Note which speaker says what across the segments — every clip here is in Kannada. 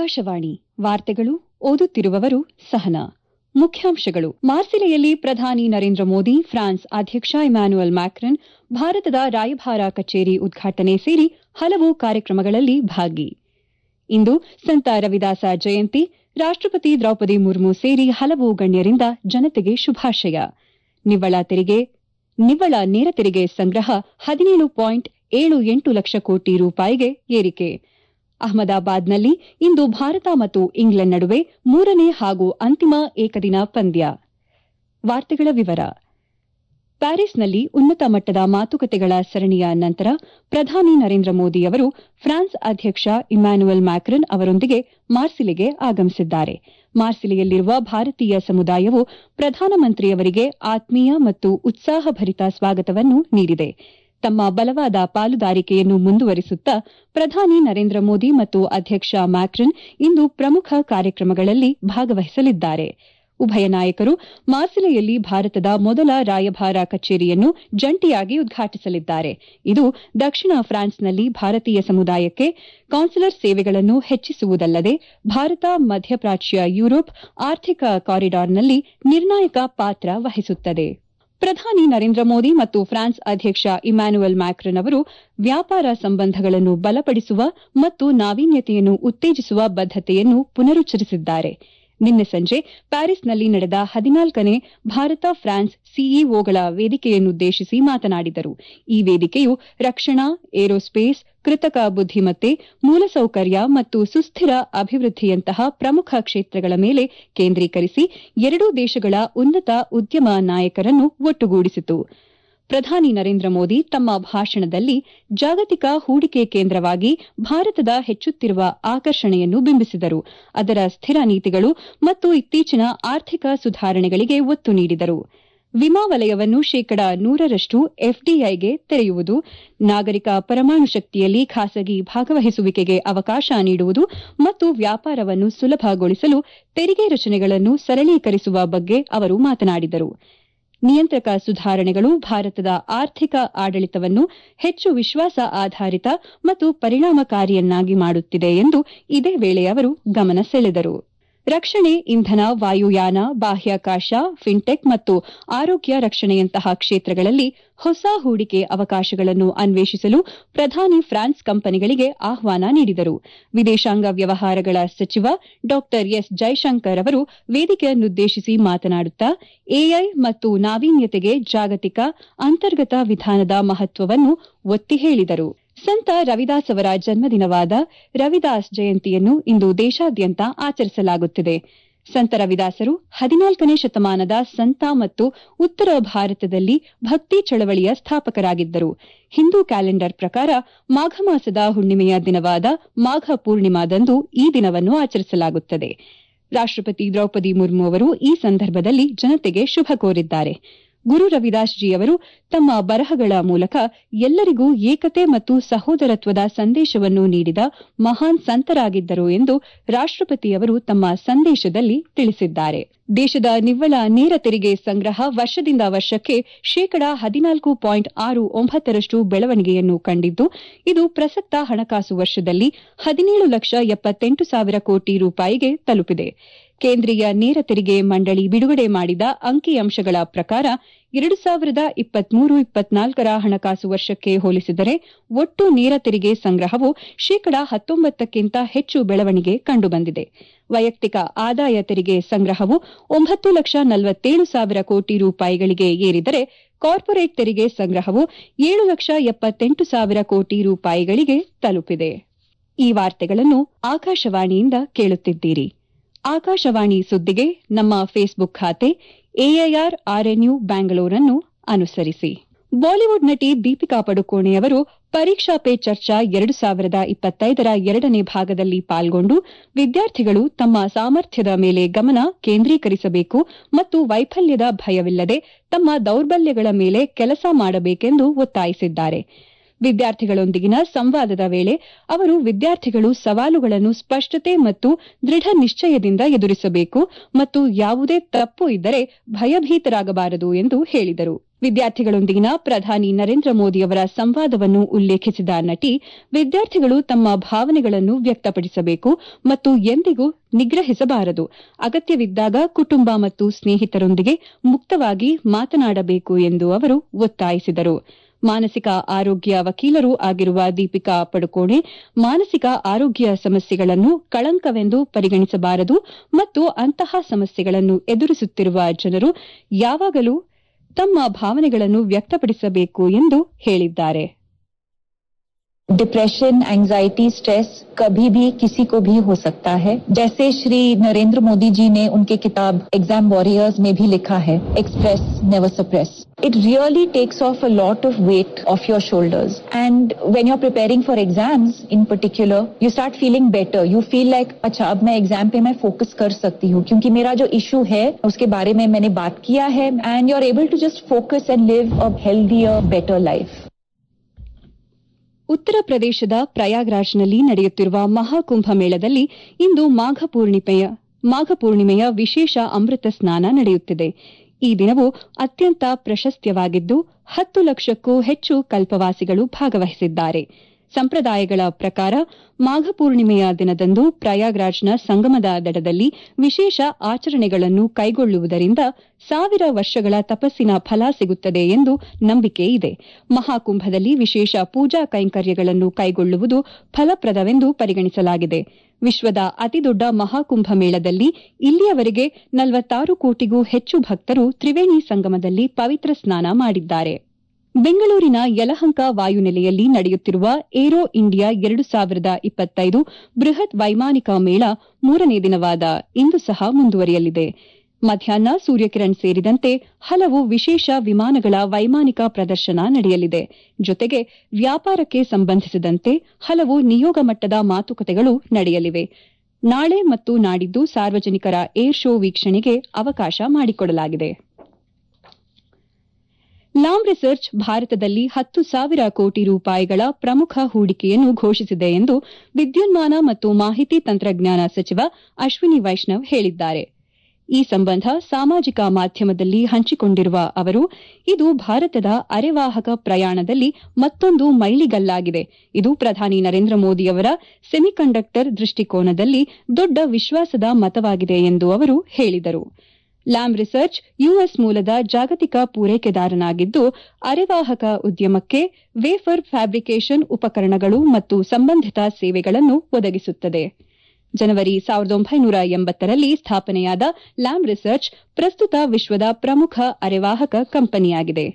Speaker 1: ಆಕಾಶವಾಣಿ ವಾರ್ತೆಗಳು ಓದುತ್ತಿರುವವರು ಸಹನಾ ಮುಖ್ಯಾಂಶಗಳು ಮಾರ್ಸಿಲೆಯಲ್ಲಿ ಪ್ರಧಾನಿ ನರೇಂದ್ರ ಮೋದಿ ಫ್ರಾನ್ಸ್ ಅಧ್ಯಕ್ಷ ಇಮ್ಯಾನ್ಯುಯಲ್ ಮ್ಯಾಕ್ರನ್ ಭಾರತದ ರಾಯಭಾರ ಕಚೇರಿ ಉದ್ಘಾಟನೆ ಸೇರಿ ಹಲವು ಕಾರ್ಯಕ್ರಮಗಳಲ್ಲಿ ಭಾಗಿ ಇಂದು ಸಂತ ರವಿದಾಸ ಜಯಂತಿ ರಾಷ್ಟಪತಿ ದ್ರೌಪದಿ ಮುರ್ಮು ಸೇರಿ ಹಲವು ಗಣ್ಯರಿಂದ ಜನತೆಗೆ ಶುಭಾಶಯ ನಿವ್ವಳ ತೆರಿಗೆ ನಿವ್ವಳ ನೇರ ತೆರಿಗೆ ಸಂಗ್ರಹ ಹದಿನೇಳು ಪಾಯಿಂಟ್ ಏಳು ಎಂಟು ಲಕ್ಷ ಕೋಟಿ ರೂಪಾಯಿಗೆ ಏರಿಕೆ ಅಹಮದಾಬಾದ್ನಲ್ಲಿ ಇಂದು ಭಾರತ ಮತ್ತು ಇಂಗ್ಲೆಂಡ್ ನಡುವೆ ಮೂರನೇ ಹಾಗೂ ಅಂತಿಮ ಏಕದಿನ ಪಂದ್ಯ ವಾರ್ತೆಗಳ ವಿವರ ಪ್ಯಾರಿಸ್ನಲ್ಲಿ ಉನ್ನತ ಮಟ್ಟದ ಮಾತುಕತೆಗಳ ಸರಣಿಯ ನಂತರ ಪ್ರಧಾನಿ ನರೇಂದ್ರ ಮೋದಿ ಅವರು ಫ್ರಾನ್ಸ್ ಅಧ್ಯಕ್ಷ ಇಮ್ಯಾನ್ಯುಯಲ್ ಮ್ಯಾಕ್ರನ್ ಅವರೊಂದಿಗೆ ಮಾರ್ಸಿಲೆಗೆ ಆಗಮಿಸಿದ್ದಾರೆ ಮಾರ್ಸಿಲೆಯಲ್ಲಿರುವ ಭಾರತೀಯ ಸಮುದಾಯವು ಪ್ರಧಾನಮಂತ್ರಿಯವರಿಗೆ ಆತ್ಮೀಯ ಮತ್ತು ಉತ್ಸಾಹಭರಿತ ಸ್ವಾಗತವನ್ನು ನೀಡಿದೆ ತಮ್ಮ ಬಲವಾದ ಪಾಲುದಾರಿಕೆಯನ್ನು ಮುಂದುವರಿಸುತ್ತಾ ಪ್ರಧಾನಿ ನರೇಂದ್ರ ಮೋದಿ ಮತ್ತು ಅಧ್ಯಕ್ಷ ಮ್ಯಾಕ್ರನ್ ಇಂದು ಪ್ರಮುಖ ಕಾರ್ಯಕ್ರಮಗಳಲ್ಲಿ ಭಾಗವಹಿಸಲಿದ್ದಾರೆ ಉಭಯ ನಾಯಕರು ಮಾರ್ಸಿಲೆಯಲ್ಲಿ ಭಾರತದ ಮೊದಲ ರಾಯಭಾರ ಕಚೇರಿಯನ್ನು ಜಂಟಿಯಾಗಿ ಉದ್ಘಾಟಿಸಲಿದ್ದಾರೆ ಇದು ದಕ್ಷಿಣ ಫ್ರಾನ್ಸ್ನಲ್ಲಿ ಭಾರತೀಯ ಸಮುದಾಯಕ್ಕೆ ಕಾನ್ಸುಲರ್ ಸೇವೆಗಳನ್ನು ಹೆಚ್ಚಿಸುವುದಲ್ಲದೆ ಭಾರತ ಮಧ್ಯಪ್ರಾಚ್ಯ ಯುರೋಪ್ ಆರ್ಥಿಕ ಕಾರಿಡಾರ್ನಲ್ಲಿ ನಿರ್ಣಾಯಕ ಪಾತ್ರ ವಹಿಸುತ್ತದೆ ಪ್ರಧಾನಿ ನರೇಂದ್ರ ಮೋದಿ ಮತ್ತು ಫ್ರಾನ್ಸ್ ಅಧ್ಯಕ್ಷ ಇಮ್ಯಾನ್ಯುಯಲ್ ಮ್ಯಾಕ್ರನ್ ಅವರು ವ್ಯಾಪಾರ ಸಂಬಂಧಗಳನ್ನು ಬಲಪಡಿಸುವ ಮತ್ತು ನಾವೀನ್ಯತೆಯನ್ನು ಉತ್ತೇಜಿಸುವ ಬದ್ದತೆಯನ್ನು ಪುನರುಚ್ಚರಿಸಿದ್ದಾರೆ ನಿನ್ನೆ ಸಂಜೆ ಪ್ಯಾರಿಸ್ನಲ್ಲಿ ನಡೆದ ಹದಿನಾಲ್ಕನೇ ಭಾರತ ಫ್ರಾನ್ಸ್ ಸಿಇಒಗಳ ವೇದಿಕೆಯನ್ನುದ್ದೇಶಿಸಿ ಮಾತನಾಡಿದರು ಈ ವೇದಿಕೆಯು ರಕ್ಷಣಾ ಏರೋಸ್ಪೇಸ್ ಕೃತಕ ಬುದ್ದಿಮತ್ತೆ ಮೂಲಸೌಕರ್ಯ ಮತ್ತು ಸುಸ್ಥಿರ ಅಭಿವೃದ್ಧಿಯಂತಹ ಪ್ರಮುಖ ಕ್ಷೇತ್ರಗಳ ಮೇಲೆ ಕೇಂದ್ರೀಕರಿಸಿ ಎರಡೂ ದೇಶಗಳ ಉನ್ನತ ಉದ್ಯಮ ನಾಯಕರನ್ನು ಒಟ್ಟುಗೂಡಿಸಿತು ಪ್ರಧಾನಿ ನರೇಂದ್ರ ಮೋದಿ ತಮ್ಮ ಭಾಷಣದಲ್ಲಿ ಜಾಗತಿಕ ಹೂಡಿಕೆ ಕೇಂದ್ರವಾಗಿ ಭಾರತದ ಹೆಚ್ಚುತ್ತಿರುವ ಆಕರ್ಷಣೆಯನ್ನು ಬಿಂಬಿಸಿದರು ಅದರ ಸ್ಥಿರ ನೀತಿಗಳು ಮತ್ತು ಇತ್ತೀಚಿನ ಆರ್ಥಿಕ ಸುಧಾರಣೆಗಳಿಗೆ ಒತ್ತು ನೀಡಿದರು ವಿಮಾ ವಲಯವನ್ನು ಶೇಕಡ ನೂರರಷ್ಟು ಎಫ್ಡಿಐಗೆ ತೆರೆಯುವುದು ನಾಗರಿಕ ಪರಮಾಣು ಶಕ್ತಿಯಲ್ಲಿ ಖಾಸಗಿ ಭಾಗವಹಿಸುವಿಕೆಗೆ ಅವಕಾಶ ನೀಡುವುದು ಮತ್ತು ವ್ಯಾಪಾರವನ್ನು ಸುಲಭಗೊಳಿಸಲು ತೆರಿಗೆ ರಚನೆಗಳನ್ನು ಸರಳೀಕರಿಸುವ ಬಗ್ಗೆ ಅವರು ಮಾತನಾಡಿದರು ನಿಯಂತ್ರಕ ಸುಧಾರಣೆಗಳು ಭಾರತದ ಆರ್ಥಿಕ ಆಡಳಿತವನ್ನು ಹೆಚ್ಚು ವಿಶ್ವಾಸ ಆಧಾರಿತ ಮತ್ತು ಪರಿಣಾಮಕಾರಿಯನ್ನಾಗಿ ಮಾಡುತ್ತಿದೆ ಎಂದು ಇದೇ ವೇಳೆ ಅವರು ಗಮನ ಸೆಳೆದರು ರಕ್ಷಣೆ ಇಂಧನ ವಾಯುಯಾನ ಬಾಹ್ಯಾಕಾಶ ಫಿನ್ಟೆಕ್ ಮತ್ತು ಆರೋಗ್ಯ ರಕ್ಷಣೆಯಂತಹ ಕ್ಷೇತ್ರಗಳಲ್ಲಿ ಹೊಸ ಹೂಡಿಕೆ ಅವಕಾಶಗಳನ್ನು ಅನ್ವೇಷಿಸಲು ಪ್ರಧಾನಿ ಫ್ರಾನ್ಸ್ ಕಂಪನಿಗಳಿಗೆ ಆಹ್ವಾನ ನೀಡಿದರು ವಿದೇಶಾಂಗ ವ್ಯವಹಾರಗಳ ಸಚಿವ ಡಾ ಎಸ್ ಜೈಶಂಕರ್ ಅವರು ವೇದಿಕೆಯನ್ನುದ್ದೇಶಿಸಿ ಮಾತನಾಡುತ್ತಾ ಎಐ ಮತ್ತು ನಾವೀನ್ಯತೆಗೆ ಜಾಗತಿಕ ಅಂತರ್ಗತ ವಿಧಾನದ ಮಹತ್ವವನ್ನು ಒತ್ತಿ ಹೇಳಿದರು ಸಂತ ರವಿದಾಸ್ ಅವರ ಜನ್ಮದಿನವಾದ ರವಿದಾಸ್ ಜಯಂತಿಯನ್ನು ಇಂದು ದೇಶಾದ್ಯಂತ ಆಚರಿಸಲಾಗುತ್ತಿದೆ ಸಂತ ರವಿದಾಸರು ಹದಿನಾಲ್ಕನೇ ಶತಮಾನದ ಸಂತ ಮತ್ತು ಉತ್ತರ ಭಾರತದಲ್ಲಿ ಭಕ್ತಿ ಚಳವಳಿಯ ಸ್ಥಾಪಕರಾಗಿದ್ದರು ಹಿಂದೂ ಕ್ಯಾಲೆಂಡರ್ ಪ್ರಕಾರ ಮಾಘ ಮಾಸದ ಹುಣ್ಣಿಮೆಯ ದಿನವಾದ ಮಾಘ ಪೂರ್ಣಿಮಾದಂದು ಈ ದಿನವನ್ನು ಆಚರಿಸಲಾಗುತ್ತದೆ ರಾಷ್ಟಪತಿ ದ್ರೌಪದಿ ಮುರ್ಮು ಅವರು ಈ ಸಂದರ್ಭದಲ್ಲಿ ಜನತೆಗೆ ಶುಭ ಕೋರಿದ್ದಾರೆ ಗುರು ರವಿದಾಸ್ ಜಿ ಅವರು ತಮ್ಮ ಬರಹಗಳ ಮೂಲಕ ಎಲ್ಲರಿಗೂ ಏಕತೆ ಮತ್ತು ಸಹೋದರತ್ವದ ಸಂದೇಶವನ್ನು ನೀಡಿದ ಮಹಾನ್ ಸಂತರಾಗಿದ್ದರು ಎಂದು ರಾಷ್ಟಪತಿಯವರು ತಮ್ಮ ಸಂದೇಶದಲ್ಲಿ ತಿಳಿಸಿದ್ದಾರೆ ದೇಶದ ನಿವ್ವಳ ನೇರ ತೆರಿಗೆ ಸಂಗ್ರಹ ವರ್ಷದಿಂದ ವರ್ಷಕ್ಕೆ ಶೇಕಡಾ ಹದಿನಾಲ್ಕು ಪಾಯಿಂಟ್ ಆರು ಒಂಬತ್ತರಷ್ಟು ಬೆಳವಣಿಗೆಯನ್ನು ಕಂಡಿದ್ದು ಇದು ಪ್ರಸಕ್ತ ಹಣಕಾಸು ವರ್ಷದಲ್ಲಿ ಹದಿನೇಳು ಲಕ್ಷ ಎಪ್ಪತ್ತೆಂಟು ಸಾವಿರ ಕೋಟಿ ರೂಪಾಯಿಗೆ ತಲುಪಿದೆ ಕೇಂದ್ರೀಯ ನೇರ ತೆರಿಗೆ ಮಂಡಳಿ ಬಿಡುಗಡೆ ಮಾಡಿದ ಅಂಕಿಅಂಶಗಳ ಪ್ರಕಾರ ಎರಡು ಸಾವಿರದ ಇಪ್ಪತ್ಮೂರು ಇಪ್ಪತ್ನಾಲ್ಕರ ಹಣಕಾಸು ವರ್ಷಕ್ಕೆ ಹೋಲಿಸಿದರೆ ಒಟ್ಟು ನೇರ ತೆರಿಗೆ ಸಂಗ್ರಹವು ಶೇಕಡಾ ಹತ್ತೊಂಬತ್ತಕ್ಕಿಂತ ಹೆಚ್ಚು ಬೆಳವಣಿಗೆ ಕಂಡುಬಂದಿದೆ ವೈಯಕ್ತಿಕ ಆದಾಯ ತೆರಿಗೆ ಸಂಗ್ರಹವು ಒಂಬತ್ತು ಲಕ್ಷ ನಲವತ್ತೇಳು ಸಾವಿರ ಕೋಟಿ ರೂಪಾಯಿಗಳಿಗೆ ಏರಿದರೆ ಕಾರ್ಪೊರೇಟ್ ತೆರಿಗೆ ಸಂಗ್ರಹವು ಏಳು ಲಕ್ಷ ಎಪ್ಪತ್ತೆಂಟು ಸಾವಿರ ಕೋಟಿ ರೂಪಾಯಿಗಳಿಗೆ ತಲುಪಿದೆ ಈ ವಾರ್ತೆಗಳನ್ನು ಆಕಾಶವಾಣಿಯಿಂದ ಕೇಳುತ್ತಿದ್ದೀರಿ ಆಕಾಶವಾಣಿ ಸುದ್ದಿಗೆ ನಮ್ಮ ಫೇಸ್ಬುಕ್ ಖಾತೆ ಎಐಆರ್ ಆರ್ಎನ್ಯು ಬ್ಯಾಂಗಳೂರನ್ನು ಅನುಸರಿಸಿ ಬಾಲಿವುಡ್ ನಟಿ ದೀಪಿಕಾ ಪಡುಕೋಣೆ ಅವರು ಪರೀಕ್ಷಾ ಪೇ ಚರ್ಚಾ ಎರಡು ಸಾವಿರದ ಇಪ್ಪತ್ತೈದರ ಎರಡನೇ ಭಾಗದಲ್ಲಿ ಪಾಲ್ಗೊಂಡು ವಿದ್ಯಾರ್ಥಿಗಳು ತಮ್ಮ ಸಾಮರ್ಥ್ಯದ ಮೇಲೆ ಗಮನ ಕೇಂದ್ರೀಕರಿಸಬೇಕು ಮತ್ತು ವೈಫಲ್ಯದ ಭಯವಿಲ್ಲದೆ ತಮ್ಮ ದೌರ್ಬಲ್ಯಗಳ ಮೇಲೆ ಕೆಲಸ ಮಾಡಬೇಕೆಂದು ಒತ್ತಾಯಿಸಿದ್ದಾರೆ ವಿದ್ಯಾರ್ಥಿಗಳೊಂದಿಗಿನ ಸಂವಾದದ ವೇಳೆ ಅವರು ವಿದ್ಯಾರ್ಥಿಗಳು ಸವಾಲುಗಳನ್ನು ಸ್ಪಷ್ಟತೆ ಮತ್ತು ದೃಢ ನಿಶ್ಚಯದಿಂದ ಎದುರಿಸಬೇಕು ಮತ್ತು ಯಾವುದೇ ತಪ್ಪು ಇದ್ದರೆ ಭಯಭೀತರಾಗಬಾರದು ಎಂದು ಹೇಳಿದರು ವಿದ್ಯಾರ್ಥಿಗಳೊಂದಿಗಿನ ಪ್ರಧಾನಿ ನರೇಂದ್ರ ಮೋದಿಯವರ ಸಂವಾದವನ್ನು ಉಲ್ಲೇಖಿಸಿದ ನಟಿ ವಿದ್ಯಾರ್ಥಿಗಳು ತಮ್ಮ ಭಾವನೆಗಳನ್ನು ವ್ಯಕ್ತಪಡಿಸಬೇಕು ಮತ್ತು ಎಂದಿಗೂ ನಿಗ್ರಹಿಸಬಾರದು ಅಗತ್ಯವಿದ್ದಾಗ ಕುಟುಂಬ ಮತ್ತು ಸ್ನೇಹಿತರೊಂದಿಗೆ ಮುಕ್ತವಾಗಿ ಮಾತನಾಡಬೇಕು ಎಂದು ಅವರು ಒತ್ತಾಯಿಸಿದರು ಮಾನಸಿಕ ಆರೋಗ್ಯ ವಕೀಲರೂ ಆಗಿರುವ ದೀಪಿಕಾ ಪಡುಕೋಣೆ ಮಾನಸಿಕ ಆರೋಗ್ಯ ಸಮಸ್ಯೆಗಳನ್ನು ಕಳಂಕವೆಂದು ಪರಿಗಣಿಸಬಾರದು ಮತ್ತು ಅಂತಹ ಸಮಸ್ಯೆಗಳನ್ನು ಎದುರಿಸುತ್ತಿರುವ ಜನರು ಯಾವಾಗಲೂ ತಮ್ಮ ಭಾವನೆಗಳನ್ನು ವ್ಯಕ್ತಪಡಿಸಬೇಕು ಎಂದು ಹೇಳಿದ್ದಾರೆ
Speaker 2: डिप्रेशन एंजाइटी स्ट्रेस कभी भी किसी को भी हो सकता है जैसे श्री नरेंद्र मोदी जी ने उनके किताब एग्जाम वॉरियर्स में भी लिखा है express never suppress it really takes off a lot of weight off your shoulders and when you are preparing for exams in particular you start feeling better you feel like अच्छा अब मैं एग्जाम पे मैं फोकस कर सकती हूँ क्योंकि मेरा जो इशू है उसके बारे में मैंने बात किया है and you are able to just focus and live a healthier better life
Speaker 1: Uttar ಪ್ರದೇಶದ ಪ್ರಯಾಗ್ರಾಜ್ನಲ್ಲಿ ನಡೆಯುತ್ತಿರುವ ಮಹಾಕುಂಭ ಮೇಳದಲ್ಲಿ ಇಂದು ಮಾಘ ಪೂರ್ಣಿಮೆಯ ಮಾಘ ಪೂರ್ಣಿಮೆಯ ವಿಶೇಷ ಅಮೃತ ಸ್ನಾನ ನಡೆಯುತ್ತಿದೆ ಈ ದಿನವು ಅತ್ಯಂತ ಪ್ರಶಸ್ತ್ಯವಾಗಿದ್ದು ಹತ್ತು ಲಕ್ಷಕ್ಕೂ ಹೆಚ್ಚು ಕಲ್ಪವಾಸಿಗಳು ಭಾಗವಹಿಸಿದ್ದಾರೆ ಸಂಪ್ರದಾಯಗಳ ಪ್ರಕಾರ ಮಾಘ ಪೂರ್ಣಿಮೆಯ ದಿನದಂದು ಪ್ರಯಾಗ್ರಾಜ್ನ ಸಂಗಮದ ದಡದಲ್ಲಿ ವಿಶೇಷ ಆಚರಣೆಗಳನ್ನು ಕೈಗೊಳ್ಳುವುದರಿಂದ ಸಾವಿರ ವರ್ಷಗಳ ತಪಸ್ಸಿನ ಫಲ ಸಿಗುತ್ತದೆ ಎಂದು ನಂಬಿಕೆ ಇದೆ ಮಹಾಕುಂಭದಲ್ಲಿ ವಿಶೇಷ ಪೂಜಾ ಕೈಂಕರ್ಯಗಳನ್ನು ಕೈಗೊಳ್ಳುವುದು ಫಲಪ್ರದವೆಂದು ಪರಿಗಣಿಸಲಾಗಿದೆ ವಿಶ್ವದ ಅತಿದೊಡ್ಡ ಮಹಾಕುಂಭ ಮೇಳದಲ್ಲಿ ಇಲ್ಲಿಯವರೆಗೆ ನಲವತ್ತಾರು ಕೋಟಿಗೂ ಹೆಚ್ಚು ಭಕ್ತರು ತ್ರಿವೇಣಿ ಸಂಗಮದಲ್ಲಿ ಪವಿತ್ರ ಸ್ನಾನ ಮಾಡಿದ್ದಾರೆ ಬೆಂಗಳೂರಿನ ಯಲಹಂಕ ವಾಯುನೆಲೆಯಲ್ಲಿ ನಡೆಯುತ್ತಿರುವ ಏರೋ ಇಂಡಿಯಾ ಎರಡು ಸಾವಿರದ ಇಪ್ಪತ್ತೈದು ಬೃಹತ್ ವೈಮಾನಿಕ ಮೇಳ ಮೂರನೇ ದಿನವಾದ ಇಂದು ಸಹ ಮುಂದುವರಿಯಲಿದೆ ಮಧ್ಯಾಹ್ನ ಸೂರ್ಯಕಿರಣ್ ಸೇರಿದಂತೆ ಹಲವು ವಿಶೇಷ ವಿಮಾನಗಳ ವೈಮಾನಿಕ ಪ್ರದರ್ಶನ ನಡೆಯಲಿದೆ ಜೊತೆಗೆ ವ್ಯಾಪಾರಕ್ಕೆ ಸಂಬಂಧಿಸಿದಂತೆ ಹಲವು ನಿಯೋಗ ಮಟ್ಟದ ಮಾತುಕತೆಗಳು ನಡೆಯಲಿವೆ ನಾಳೆ ಮತ್ತು ನಾಡಿದ್ದು ಸಾರ್ವಜನಿಕರ ಏರ್ ಶೋ ವೀಕ್ಷಣೆಗೆ ಅವಕಾಶ ಮಾಡಿಕೊಡಲಾಗಿದೆ ಲಾಮ್ ರಿಸರ್ಚ್ ಭಾರತದಲ್ಲಿ ಹತ್ತು ಸಾವಿರ ಕೋಟಿ ರೂಪಾಯಿಗಳ ಪ್ರಮುಖ ಹೂಡಿಕೆಯನ್ನು ಘೋಷಿಸಿದೆ ಎಂದು ವಿದ್ಯುನ್ಮಾನ ಮತ್ತು ಮಾಹಿತಿ ತಂತ್ರಜ್ಞಾನ ಸಚಿವ ಅಶ್ವಿನಿ ವೈಷ್ಣವ್ ಹೇಳಿದ್ದಾರೆ ಈ ಸಂಬಂಧ ಸಾಮಾಜಿಕ ಮಾಧ್ಯಮದಲ್ಲಿ ಹಂಚಿಕೊಂಡಿರುವ ಅವರು ಇದು ಭಾರತದ ಅರೆವಾಹಕ ಪ್ರಯಾಣದಲ್ಲಿ ಮತ್ತೊಂದು ಮೈಲಿಗಲ್ಲಾಗಿದೆ ಇದು ಪ್ರಧಾನಿ ನರೇಂದ್ರ ಮೋದಿಯವರ ಸೆಮಿಕಂಡಕ್ಟರ್ ದೃಷ್ಟಿಕೋನದಲ್ಲಿ ದೊಡ್ಡ ವಿಶ್ವಾಸದ ಮತವಾಗಿದೆ ಎಂದು ಅವರು ಹೇಳಿದರು ಲ್ಯಾಮ್ ರಿಸರ್ಚ್ ಯುಎಸ್ ಮೂಲದ ಜಾಗತಿಕ ಪೂರೈಕೆದಾರನಾಗಿದ್ದು ಅರೆವಾಹಕ ಉದ್ಯಮಕ್ಕೆ ವೇಫರ್ ಫ್ಯಾಬ್ರಿಕೇಷನ್ ಉಪಕರಣಗಳು ಮತ್ತು ಸಂಬಂಧಿತ ಸೇವೆಗಳನ್ನು ಒದಗಿಸುತ್ತದೆ ಜನವರಿ ಸಾವಿರದ ಒಂಬೈನೂರ ಎಂಬತ್ತರಲ್ಲಿ ಸ್ಥಾಪನೆಯಾದ ಲ್ಯಾಮ್ ರಿಸರ್ಚ್ ಪ್ರಸ್ತುತ ವಿಶ್ವದ ಪ್ರಮುಖ ಅರೆವಾಹಕ ಕಂಪನಿಯಾಗಿದೆ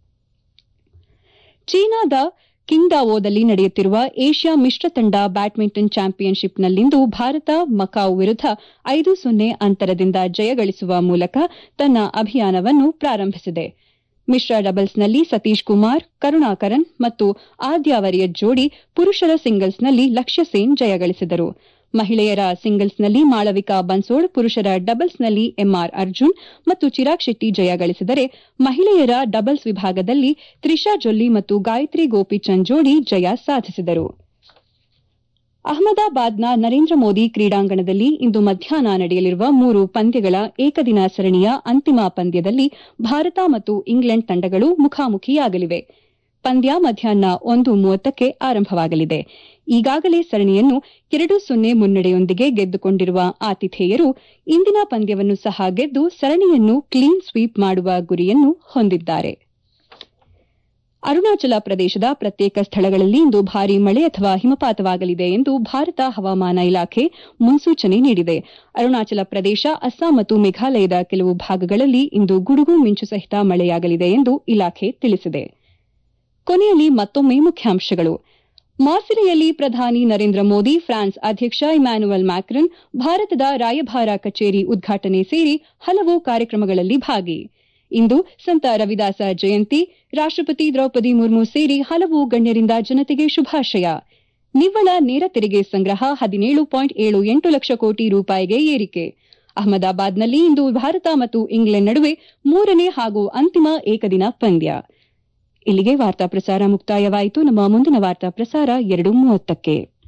Speaker 1: ಚೀನಾದ ಕಿಂಗ್ದಾವೋದಲ್ಲಿ ನಡೆಯುತ್ತಿರುವ ಏಷ್ಯಾ ಮಿಶ್ರ ತಂಡ ಬ್ಯಾಡ್ಮಿಂಟನ್ ಚಾಂಪಿಯನ್ಶಿಪ್ನಲ್ಲಿಂದು ಭಾರತ ಮಕಾವು ವಿರುದ್ಧ ಐದು ಸೊನ್ನೆ ಅಂತರದಿಂದ ಜಯಗಳಿಸುವ ಮೂಲಕ ತನ್ನ ಅಭಿಯಾನವನ್ನು ಪ್ರಾರಂಭಿಸಿದೆ ಮಿಶ್ರ ಡಬಲ್ಸ್ನಲ್ಲಿ ಸತೀಶ್ ಕುಮಾರ್ ಕರುಣಾಕರನ್ ಮತ್ತು ಆದ್ಯಾವರಿಯ ಜೋಡಿ ಪುರುಷರ ಸಿಂಗಲ್ಸ್ನಲ್ಲಿ ಲಕ್ಷ್ಯ ಸೇನ್ ಜಯಗಳಿಸಿದರು ಮಹಿಳೆಯರ ಸಿಂಗಲ್ಸ್ನಲ್ಲಿ ಮಾಳವಿಕಾ ಬನ್ಸೋಡ್ ಪುರುಷರ ಡಬಲ್ಸ್ನಲ್ಲಿ ಎಂಆರ್ ಅರ್ಜುನ್ ಮತ್ತು ಚಿರಾಗ್ ಶೆಟ್ಟಿ ಜಯ ಗಳಿಸಿದರೆ ಮಹಿಳೆಯರ ಡಬಲ್ಸ್ ವಿಭಾಗದಲ್ಲಿ ತ್ರಿಷಾ ಜೊಲ್ಲಿ ಮತ್ತು ಗಾಯತ್ರಿ ಗೋಪಿಚಂದ್ ಜೋಡಿ ಜಯ ಸಾಧಿಸಿದರು ಅಹಮದಾಬಾದ್ನ ನರೇಂದ್ರ ಮೋದಿ ಕ್ರೀಡಾಂಗಣದಲ್ಲಿ ಇಂದು ಮಧ್ಯಾಹ್ನ ನಡೆಯಲಿರುವ ಮೂರು ಪಂದ್ಯಗಳ ಏಕದಿನ ಸರಣಿಯ ಅಂತಿಮ ಪಂದ್ಯದಲ್ಲಿ ಭಾರತ ಮತ್ತು ಇಂಗ್ಲೆಂಡ್ ತಂಡಗಳು ಮುಖಾಮುಖಿಯಾಗಲಿವೆ ಪಂದ್ಯ ಮಧ್ಯಾಹ್ನ ಒಂದು ಮೂವತ್ತಕ್ಕೆ ಆರಂಭವಾಗಲಿದೆ ಈಗಾಗಲೇ ಸರಣಿಯನ್ನು ಎರಡು ಸೊನ್ನೆ ಮುನ್ನಡೆಯೊಂದಿಗೆ ಗೆದ್ದುಕೊಂಡಿರುವ ಆತಿಥೇಯರು ಇಂದಿನ ಪಂದ್ಯವನ್ನು ಸಹ ಗೆದ್ದು ಸರಣಿಯನ್ನು ಕ್ಲೀನ್ ಸ್ವೀಪ್ ಮಾಡುವ ಗುರಿಯನ್ನು ಹೊಂದಿದ್ದಾರೆ ಅರುಣಾಚಲ ಪ್ರದೇಶದ ಪ್ರತ್ಯೇಕ ಸ್ಥಳಗಳಲ್ಲಿ ಇಂದು ಭಾರೀ ಮಳೆ ಅಥವಾ ಹಿಮಪಾತವಾಗಲಿದೆ ಎಂದು ಭಾರತ ಹವಾಮಾನ ಇಲಾಖೆ ಮುನ್ಸೂಚನೆ ನೀಡಿದೆ ಅರುಣಾಚಲ ಪ್ರದೇಶ ಅಸ್ಸಾಂ ಮತ್ತು ಮೇಘಾಲಯದ ಕೆಲವು ಭಾಗಗಳಲ್ಲಿ ಇಂದು ಗುಡುಗು ಮಿಂಚು ಸಹಿತ ಮಳೆಯಾಗಲಿದೆ ಎಂದು ಇಲಾಖೆ ತಿಳಿಸಿದೆ ಕೊನೆಯಲ್ಲಿ ಮತ್ತೊಮ್ಮೆ ಮುಖ್ಯಾಂಶಗಳು ಮಾರ್ಸಿಲೆಯಲ್ಲಿ ಪ್ರಧಾನಿ ನರೇಂದ್ರ ಮೋದಿ ಫ್ರಾನ್ಸ್ ಅಧ್ಯಕ್ಷ ಇಮ್ಯಾನ್ಯುಯಲ್ ಮ್ಯಾಕ್ರನ್ ಭಾರತದ ರಾಯಭಾರ ಕಚೇರಿ ಉದ್ಘಾಟನೆ ಸೇರಿ ಹಲವು ಕಾರ್ಯಕ್ರಮಗಳಲ್ಲಿ ಭಾಗಿ ಇಂದು ಸಂತ ರವಿದಾಸ ಜಯಂತಿ ರಾಷ್ಟಪತಿ ದ್ರೌಪದಿ ಮುರ್ಮು ಸೇರಿ ಹಲವು ಗಣ್ಯರಿಂದ ಜನತೆಗೆ ಶುಭಾಶಯ ನಿವ್ವಳ ನೇರ ತೆರಿಗೆ ಸಂಗ್ರಹ ಹದಿನೇಳು ಪಾಯಿಂಟ್ ಏಳು ಎಂಟು ಲಕ್ಷ ಕೋಟಿ ರೂಪಾಯಿಗೆ ಏರಿಕೆ ಅಹಮದಾಬಾದ್ನಲ್ಲಿ ಇಂದು ಭಾರತ ಮತ್ತು ಇಂಗ್ಲೆಂಡ್ ನಡುವೆ ಮೂರನೇ ಹಾಗೂ ಅಂತಿಮ ಏಕದಿನ ಪಂದ್ಯ ಇಲ್ಲಿಗೆ ವಾರ್ತಾ ಪ್ರಸಾರ ಮುಕ್ತಾಯವಾಯಿತು ನಮ್ಮ ಮುಂದಿನ ವಾರ್ತಾ ಪ್ರಸಾರ ಎರಡು ಮೂವತ್ತಕ್ಕೆ